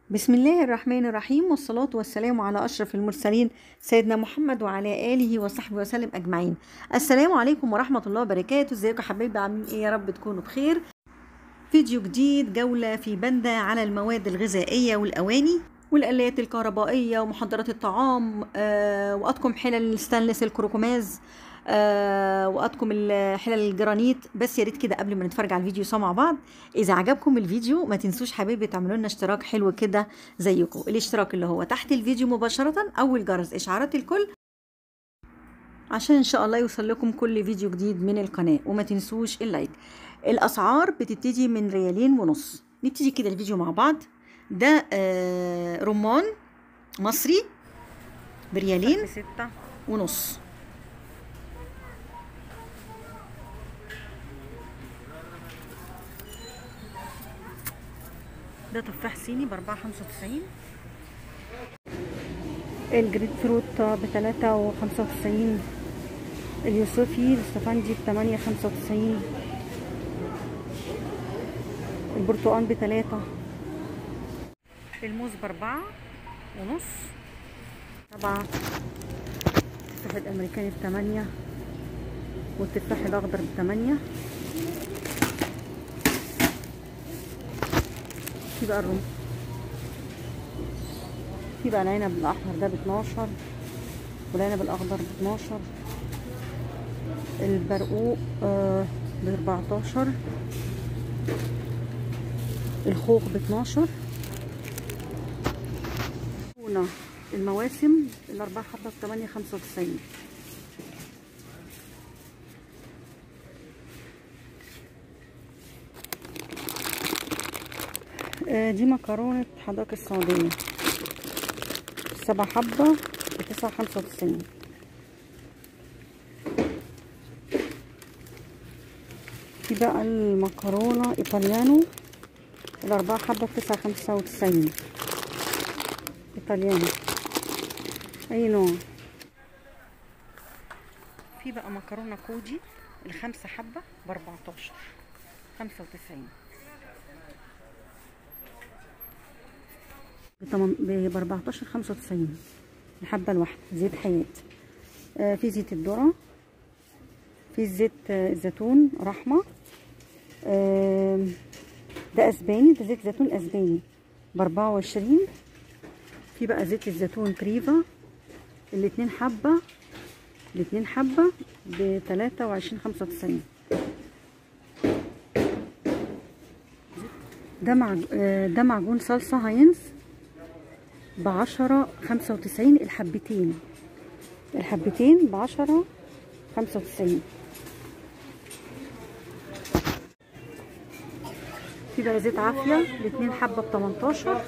بسم الله الرحمن الرحيم والصلاة والسلام على أشرف المرسلين سيدنا محمد وعلى آله وصحبه وسلم أجمعين السلام عليكم ورحمة الله وبركاته ازيكم يا حبايبي عاملين ايه يا رب تكونوا بخير فيديو جديد جولة في بندة على المواد الغذائية والأواني والآلات الكهربائية ومحضرات الطعام آه وأطقم حلل الستانلس الكروكوماز آه وأطقم حلل الجرانيت بس يا ريت كده قبل ما نتفرج على الفيديو سوا مع بعض إذا عجبكم الفيديو ما تنسوش حبايبي تعملوا لنا اشتراك حلو كده زيكم الاشتراك اللي هو تحت الفيديو مباشرة أو الجرس إشعارات الكل عشان ان شاء الله يوصل لكم كل فيديو جديد من القناة وما تنسوش اللايك الاسعار بتبتدي من ريالين ونص نبتدي كده الفيديو مع بعض ده آه رمان مصري بريالين ستة ونص ده تفاح صيني بأربعة خمسة وتسعين الجريد فروت بتلاتة وخمسة وتسعين اليوسفي الاستفندي بتمانية خمسة وتسعين البرتقال بتلاتة الموز بأربعة ونص سبعة التفاح الأمريكاني بتمانية والتفاح الأخضر بتمانية في بقى الرم في بقى العنب الأحمر ده باتناشر والعنب الأخضر باتناشر البرقوق آه باربعتاشر الخوخ باتناشر هنا المواسم الأربعة حبة بتمانية خمسة وتسعين آه دي مكرونة حدائق السعودية سبع حبة بتسعة خمسة وتسعين في بقى المكرونة إيطاليانو الأربعة حبة بتسعة خمسة وتسعين إيطاليانو أي نوع في بقى مكرونة كوجي الخمسة حبة بأربعتاشر خمسة وتسعين ب 14 95 الحبة الواحدة زيت حياة آه في زيت الذرة في زيت آه الزيتون رحمة آه ده اسباني ده زيت زيتون اسباني ب 24 في بقى زيت الزيتون بريفا الاتنين حبة الاتنين حبة ب 23 95 ده مع ده معجون صلصة هاينز بعشرة خمسة وتسعين الحبتين الحبتين بعشرة خمسة وتسعين في بقى زيت عافية الاتنين حبة بتمنتاشر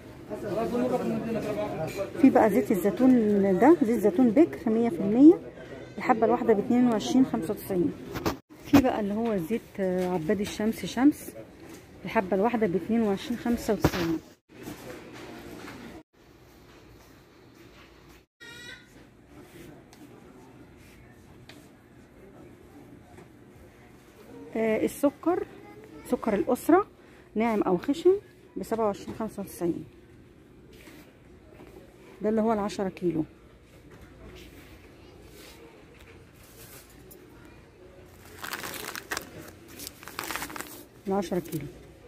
في بقى زيت الزيتون ده زيت زيتون بكر مية في المية الحبة الواحدة باتنين وعشرين خمسة وتسعين في بقى اللي هو زيت عباد الشمس شمس الحبة الواحدة باتنين وعشرين خمسة وتسعين آه السكر سكر الأسرة ناعم أو خشن بسبعة وعشرين خمسة وتسعين ده اللي هو العشرة كيلو العشرة كيلو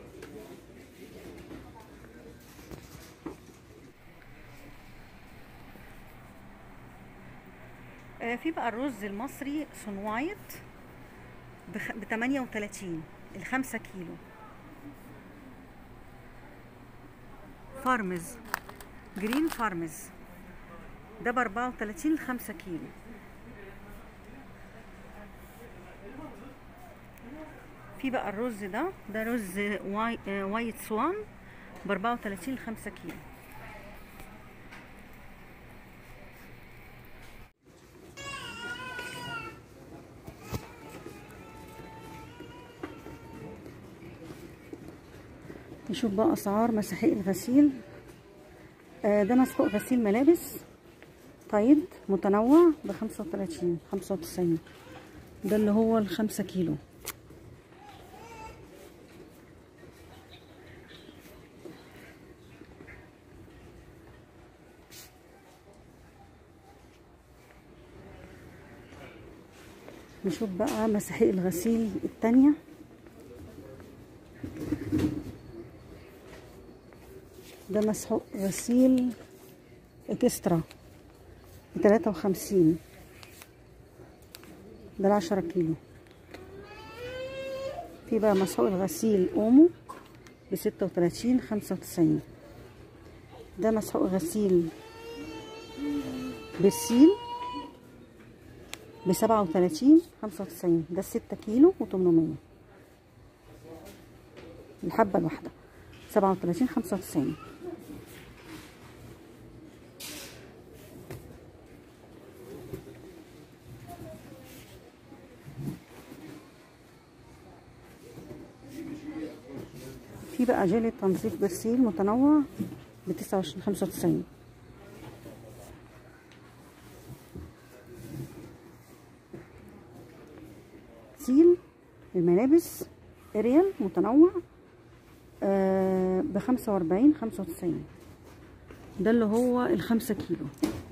آه في بقى الرز المصري صنوايت ب 38 الخمسة كيلو فارمز جرين فارمز ده ب 34 الخمسة كيلو في بقى الرز ده ده رز واي آه وايت سوان ب 34 الخمسة كيلو نشوف بقى اسعار مساحيق الغسيل آه ده مسحوق غسيل ملابس طيب متنوع بخمسة وتلاتين خمسة وتسعين ده اللي هو الخمسة كيلو نشوف بقى مساحيق الغسيل التانية ده مسحوق غسيل اكسترا بتلاتة وخمسين ده العشرة كيلو في بقى مسحوق الغسيل اومو بستة وتلاتين خمسة وتسعين ده مسحوق غسيل بالسيل بسبعة وتلاتين خمسة وتسعين ده ستة كيلو وتمنمية الحبة الواحدة سبعة وتلاتين خمسة وتسعين في بقى جيلي تنظيف برسيل متنوع بتسعة وعشرين خمسة وتسعين سيل الملابس اريال متنوع آه بخمسة واربعين خمسة وتسعين ده اللي هو الخمسة كيلو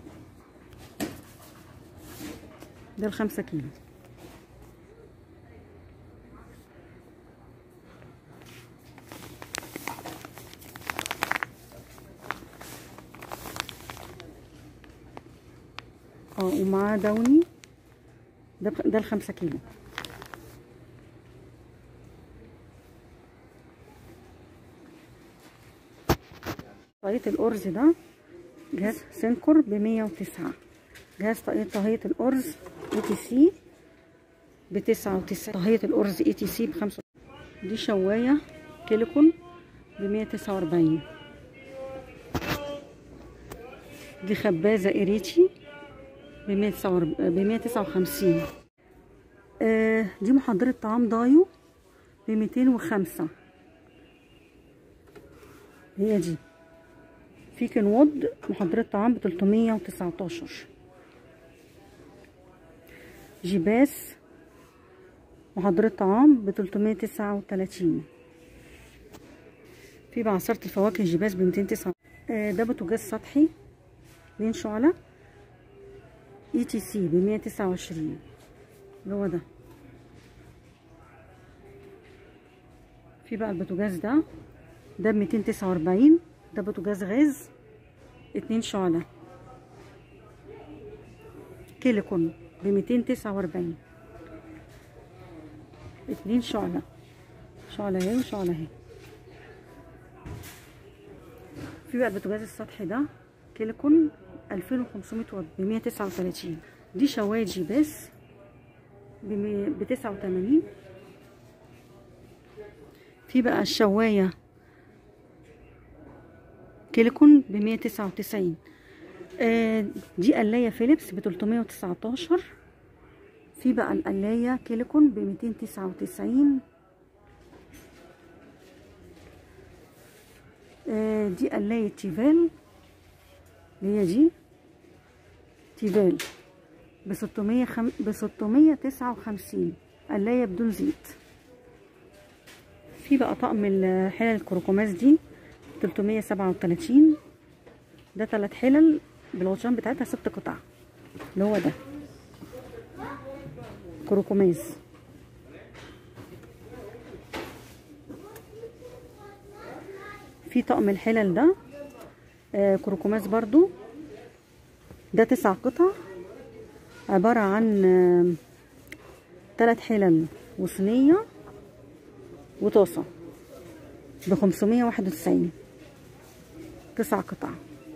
ده الخمسة كيلو اه ومعاه دوني ده بخ- ده الخمسة كيلو طاقية الأرز ده جهاز سنكر بمية وتسعة جهاز طاقية طهية الأرز اي تي سي بتسعة وتسعين طهية الأرز اي تي سي بخمسة دي شواية كيليكون بمية تسعة وأربعين دي خبازة إريتشي بمية تسعة وخمسين آه دي محضرة طعام دايو بميتين وخمسة هي دي في كنوود محضرة طعام بتلتمية وتسعتاشر جيباس محضرة طعام بتلتمية تسعة وتلاتين في بعصرة الفواكه جيباس بميتين تسعة آه ده بوتاجاز سطحي بين شعلة اي تي سي بمية تسعة وعشرين اللي هو ده في بقى البوتاجاز ده ده بميتين تسعة واربعين ده بوتاجاز غاز اتنين شعلة كيليكون بميتين تسعة واربعين اتنين شعلة شعلة اهي وشعلة اهي في بقى البوتاجاز السطحي ده كيليكون ألفين وخمسمية واط بمية تسعة وتلاتين دي شواية جيباس بتسعة وتمانين في بقى الشواية كيليكون بمية تسعة وتسعين آه دي قلاية فيليبس بتلتمية وتسعتاشر في بقى القلاية كيليكون بميتين تسعة وتسعين آه دي قلاية تيفال اللي هي دي تيفال بستمية خم... بستمية تسعة وخمسين قلاية بدون زيت في بقى طقم الحلل الكروكوماس دي تلتمية سبعة وتلاتين ده تلات حلل بالغطيان بتاعتها ست قطع اللي هو ده كروكوماز في طقم الحلل ده آه كروكوماز برضو ده تسع قطع عبارة عن آه تلات حلل وصينية وطاسة بخمسمية واحد وتسعين تسع قطع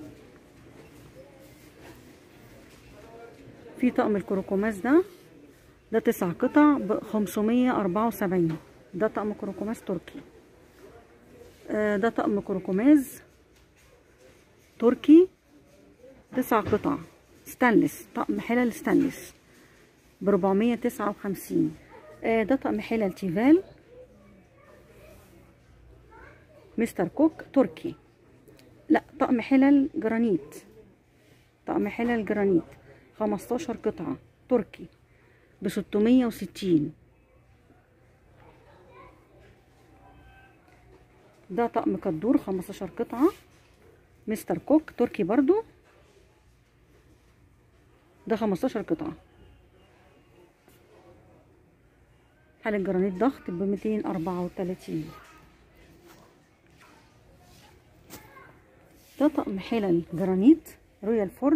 في طقم الكروكوماس ده ده تسع قطع بخمسمية أربعة وسبعين ده طقم كروكوماس تركي آه ده طقم كروكوماز تركي تسع قطع ستانلس طقم حلل ستانلس بربعمية تسعة وخمسين آه ده طقم حلل تيفال مستر كوك تركي لا طقم حلل جرانيت طقم حلل جرانيت خمستاشر قطعة تركي بستمية وستين ده طقم كدور خمستاشر قطعة مستر كوك تركي برضو ده خمستاشر قطعة حالة جرانيت ضغط ب 234 ده طقم حلل جرانيت رويال فورد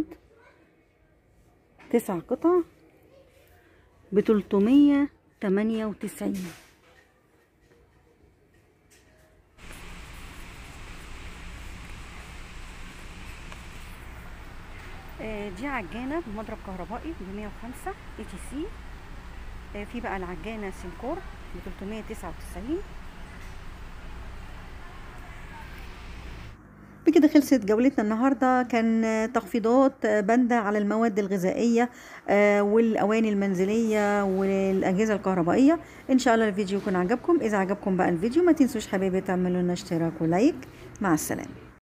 تسع قطع ب 398 آه، دي عجانة بمضرب كهربائي ب 105 اي تي سي في بقى العجانة سينكور ب 399 بكده خلصت جولتنا النهاردة كان تخفيضات بندة على المواد الغذائية آه، والأواني المنزلية والأجهزة الكهربائية إن شاء الله الفيديو يكون عجبكم إذا عجبكم بقى الفيديو ما تنسوش حبايبي تعملوا لنا اشتراك ولايك مع السلامة